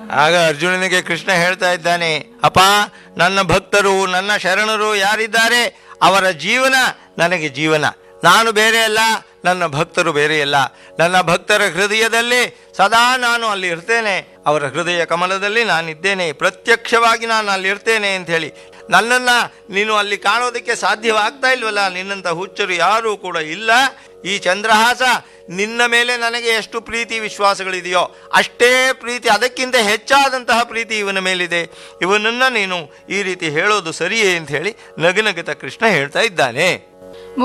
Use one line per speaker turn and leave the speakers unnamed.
ಆಗ ಅರ್ಜುನನಿಗೆ ಕೃಷ್ಣ ಹೇಳ್ತಾ ಇದ್ದಾನೆ ಅಪ್ಪ ನನ್ನ ಭಕ್ತರು ನನ್ನ ಶರಣರು ಯಾರಿದ್ದಾರೆ ಅವರ ಜೀವನ ನನಗೆ ಜೀವನ ನಾನು ಬೇರೆ ಅಲ್ಲ ನನ್ನ ಭಕ್ತರು ಬೇರೆ ಅಲ್ಲ ನನ್ನ ಭಕ್ತರ ಹೃದಯದಲ್ಲಿ ಸದಾ ನಾನು ಅಲ್ಲಿ ಇರ್ತೇನೆ ಅವರ ಹೃದಯ ಕಮಲದಲ್ಲಿ ನಾನಿದ್ದೇನೆ ಪ್ರತ್ಯಕ್ಷವಾಗಿ ನಾನು ಅಲ್ಲಿ ಇರ್ತೇನೆ ಅಂತ ಹೇಳಿ ನನ್ನನ್ನು ನೀನು ಅಲ್ಲಿ ಕಾಣೋದಕ್ಕೆ ಸಾಧ್ಯವಾಗ್ತಾ ಇಲ್ವಲ್ಲ ನಿನ್ನಂಥ ಹುಚ್ಚರು ಯಾರೂ ಕೂಡ ಇಲ್ಲ ಈ ಚಂದ್ರಹಾಸ ನಿನ್ನ ಮೇಲೆ ನನಗೆ ಎಷ್ಟು ಪ್ರೀತಿ ವಿಶ್ವಾಸಗಳಿದೆಯೋ ಅಷ್ಟೇ ಪ್ರೀತಿ ಅದಕ್ಕಿಂತ ಹೆಚ್ಚಾದಂತಹ ಪ್ರೀತಿ ಇವನ ಮೇಲಿದೆ ಇವನನ್ನು ನೀನು ಈ ರೀತಿ ಹೇಳೋದು ಸರಿಯೇ ಅಂತ ಹೇಳಿ ನಗನಗತ ಕೃಷ್ಣ ಹೇಳ್ತಾ ಇದ್ದಾನೆ